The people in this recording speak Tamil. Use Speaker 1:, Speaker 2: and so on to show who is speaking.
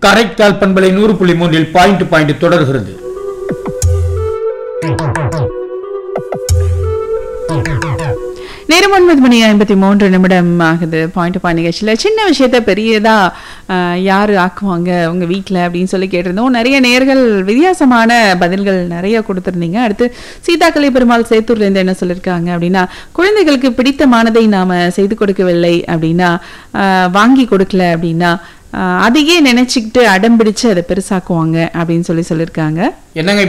Speaker 1: கரைக்கால் பண்பலை நூறு புள்ளி மூன்றில் பாயிண்ட் பாயிண்ட் தொடர்கிறது
Speaker 2: நேரம் ஒன்பது மணி ஐம்பத்தி மூன்று நிமிடம் ஆகுது பாயிண்ட் பாயிண்ட் நிகழ்ச்சியில் சின்ன விஷயத்த பெரியதா ஆஹ், யாரு ஆக்குவாங்க உங்க வீட்டில் அப்படின்னு சொல்லி கேட்டிருந்தோம் நிறைய நேர்கள் வித்தியாசமான பதில்கள் நிறைய கொடுத்துருந்தீங்க அடுத்து சீதாக்கலை பெருமாள் சேத்தூர்லேருந்து என்ன சொல்லியிருக்காங்க அப்படின்னா குழந்தைகளுக்கு பிடித்தமானதை நாம செய்து கொடுக்கவில்லை அப்படின்னா ஆஹ், வாங்கி கொடுக்கல அப்படின்னா ஆஹ், அதையே நினைச்சுக்கிட்டு அடம் பிடிச்சு அதை பெருசாக்குவாங்க அப்படின்னு சொல்லி சொல்லியிருக்காங்க
Speaker 1: என்னங்க